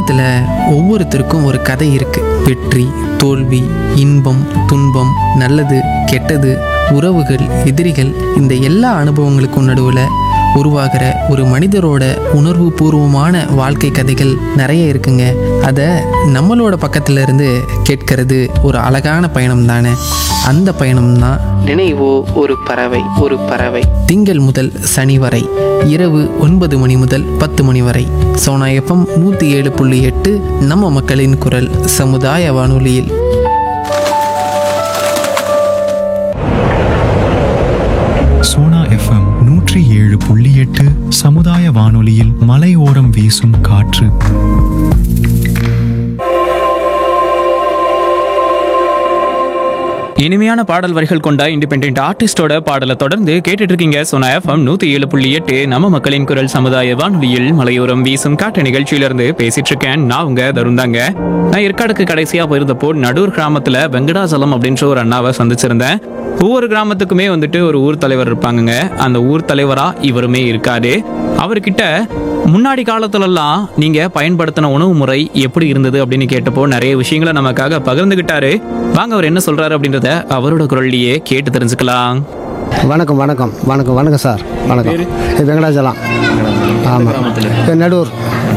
உலகத்தில் ஒவ்வொருத்தருக்கும் ஒரு கதை இருக்கு வெற்றி தோல்வி இன்பம் துன்பம் நல்லது கெட்டது உறவுகள் எதிரிகள் இந்த எல்லா அனுபவங்களுக்கும் நடுவில் உருவாகிற ஒரு மனிதரோட உணர்வு பூர்வமான வாழ்க்கை கதைகள் நிறைய இருக்குங்க அதை நம்மளோட பக்கத்துல இருந்து கேட்கறது ஒரு அழகான பயணம் தானே அந்த பயணம் தான் நினைவோ ஒரு பறவை ஒரு பறவை திங்கள் முதல் சனி வரை இரவு ஒன்பது மணி முதல் பத்து மணி வரை சோனா எஃப்எம் நூற்றி ஏழு புள்ளி எட்டு நம்ம மக்களின் குரல் சமுதாய வானொலியில் சோனா எஃப்எம் நூற்றி ஏழு புள்ளி எட்டு சமுதாய வானொலியில் மலையோரம் வீசும் காற்று இனிமையான பாடல் வரிகள் கொண்ட இண்டிபெண்ட் ஆர்டிஸ்டோட பாடலை தொடர்ந்து கேட்டுட்டு இருக்கீங்க சோனா எஃப்எம் நூத்தி ஏழு புள்ளி எட்டு நம்ம மக்களின் குரல் சமுதாய வானொலியில் மலையோரம் வீசும் காட்டு நிகழ்ச்சியிலிருந்து பேசிட்டு இருக்கேன் நான் உங்க தருந்தாங்க நான் ஏற்காடுக்கு கடைசியா போயிருந்தப்போ நடூர் கிராமத்துல வெங்கடாசலம் அப்படின்ற ஒரு அண்ணாவை சந்திச்சிருந்தேன் ஒவ்வொரு கிராமத்துக்குமே வந்துட்டு ஒரு ஊர் தலைவர் இருப்பாங்கங்க அந்த ஊர் தலைவரா இவருமே இருக்காரு அவர்கிட்ட முன்னாடி காலத்துலலாம் நீங்க பயன்படுத்தின உணவு முறை எப்படி இருந்தது அப்படின்னு கேட்டப்போ நிறைய விஷயங்களை நமக்காக பகிர்ந்துகிட்டாரு வாங்க அவர் என்ன சொல்றாரு அப்படின்றத அவரோட குரல்லையே கேட்டு தெரிஞ்சுக்கலாம் வணக்கம் வணக்கம் வணக்கம் வணக்கம் சார் வணக்கம் இது வெங்கடாச்சலம் ஆமாம் இது நடூர்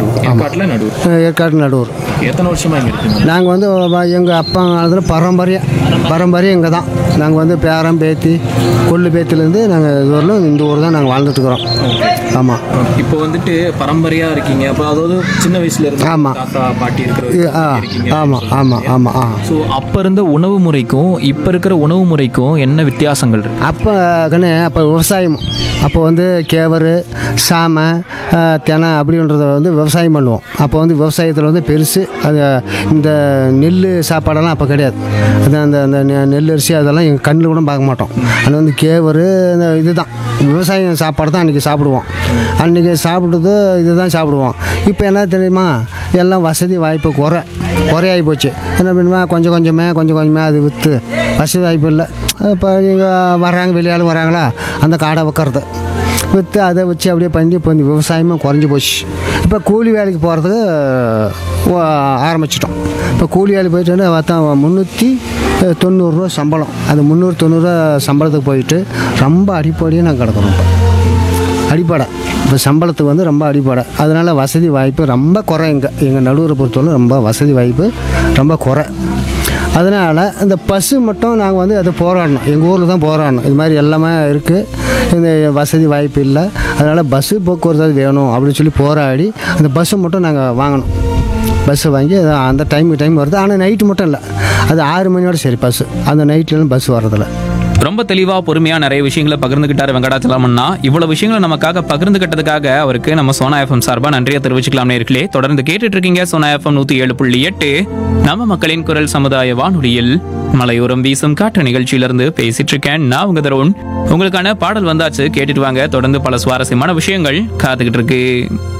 ஆமாம் ஏற்காடு நடூர் எத்தனை வருஷமா இங்க இருக்கீங்க நாங்கள் வந்து எங்கள் அப்பா காலத்தில் பரம்பரையாக பரம்பரையாக இங்கே தான் நாங்கள் வந்து பேரம் பேத்தி கொள்ளு பேத்திலேருந்து நாங்கள் இது வரலும் இந்த ஊர் தான் நாங்கள் வாழ்ந்துட்டுருக்குறோம் ஆமாம் இப்போ வந்துட்டு பரம்பரையா இருக்கீங்க அப்போ அதாவது சின்ன வயசுல இருந்து ஆமா. தாத்தா பாட்டி இது- ஆ ஆமாம் ஆமாம் ஆமாம் ஆ ஸோ அப்போ இருந்த உணவு முறைக்கும் இப்போ இருக்கிற உணவு முறைக்கும் என்ன வித்தியாசங்கள் இருக்கு அப்போ கண்ணு அப்போ விவசாயம் அப்போ வந்து கேவரு சாமை ஆ, தெனை அப்படின்றத வந்து விவசாயம் பண்ணுவோம் அப்போ வந்து விவசாயத்தில் வந்து பெருசு அது இந்த நெல் சாப்பாடெல்லாம் அப்போ கிடையாது அது அந்த அந்த நெ- நெல் அரிசி அதெல்லாம் எங்கள் கண்ணில் கூட பார்க்க மாட்டோம் அது வந்து கேவரு இந்த இதுதான் விவசாயம் சாப்பாடு தான் அன்றைக்கி சாப்பிடுவோம் அன்றைக்கி சாப்பிட்டது இதுதான் சாப்பிடுவோம் இப்போ என்ன தெரியுமா எல்லாம் வசதி வாய்ப்பு குறை குறையாகி போச்சு என்ன பண்ணுமா கொஞ்சம் கொஞ்சமே கொஞ்சம் கொஞ்சமே அது விற்று வசதி வாய்ப்பு இல்லை இப்போ இங்கே வர்றாங்க வெளியாள் வராங்களா அந்த காடை வைக்கிறது விற்று அதை வச்சு அப்படியே பண்ணி இப்போ இந்த விவசாயமும் குறைஞ்சி போச்சு இப்போ கூலி வேலைக்கு போகிறதுக்கு ஆரம்பிச்சிட்டோம் இப்போ கூலி வேலைக்கு போயிட்டு பார்த்தா முந்நூற்றி தொண்ணூறுரூவா சம்பளம் அந்த முந்நூறு தொண்ணூறுரூவா சம்பளத்துக்கு போயிட்டு ரொம்ப அடிப்படையாக நாங்கள் கிடக்குறோம் இப்போ அடிப்படை இப்போ சம்பளத்துக்கு வந்து ரொம்ப அடிப்படை அதனால் வசதி வாய்ப்பு ரொம்ப குறை எங்கள் எங்கள் நடுவரை பொறுத்தவரை ரொம்ப வசதி வாய்ப்பு ரொம்ப குறை அதனால் இந்த பஸ்ஸு மட்டும் நாங்கள் வந்து அதை போராடணும் எங்கள் ஊரில் தான் போராடணும் இது மாதிரி எல்லாமே இருக்குது இந்த வசதி வாய்ப்பு இல்லை அதனால் பஸ்ஸு போக்குவரத்து வேணும் அப்படின்னு சொல்லி போராடி அந்த பஸ்ஸை மட்டும் நாங்கள் வாங்கணும் பஸ்ஸு வாங்கி அது அந்த டைமுக்கு டைம் வருது ஆனால் நைட்டு மட்டும் இல்லை அது ஆறு மணியோட சரி பஸ்ஸு அந்த நைட்லலாம் பஸ் வர்றதில்ல ரொம்ப தெளிவா பொறுமையா நிறைய விஷயங்களை பகிர்ந்துகிட்டாரு வெங்கடாச்சலம் அண்ணா இவ்வளவு விஷயங்களை நமக்காக பகிர்ந்துகிட்டதுக்காக அவருக்கு நம்ம சோனா எஃப்எம் சார்பா நன்றியை தெரிவிச்சுக்கலாம் நேர்களே தொடர்ந்து கேட்டுட்டு இருக்கீங்க சோனா எஃப்எம் நூத்தி ஏழு புள்ளி எட்டு நம்ம மக்களின் குரல் சமுதாய வானொலியில் மலையோரம் வீசும் காற்று நிகழ்ச்சியிலிருந்து பேசிட்டு இருக்கேன் நான் உங்க தருண் உங்களுக்கான பாடல் வந்தாச்சு கேட்டுட்டு வாங்க தொடர்ந்து பல சுவாரஸ்யமான விஷயங்கள் காத்துக்கிட்டு இருக்கு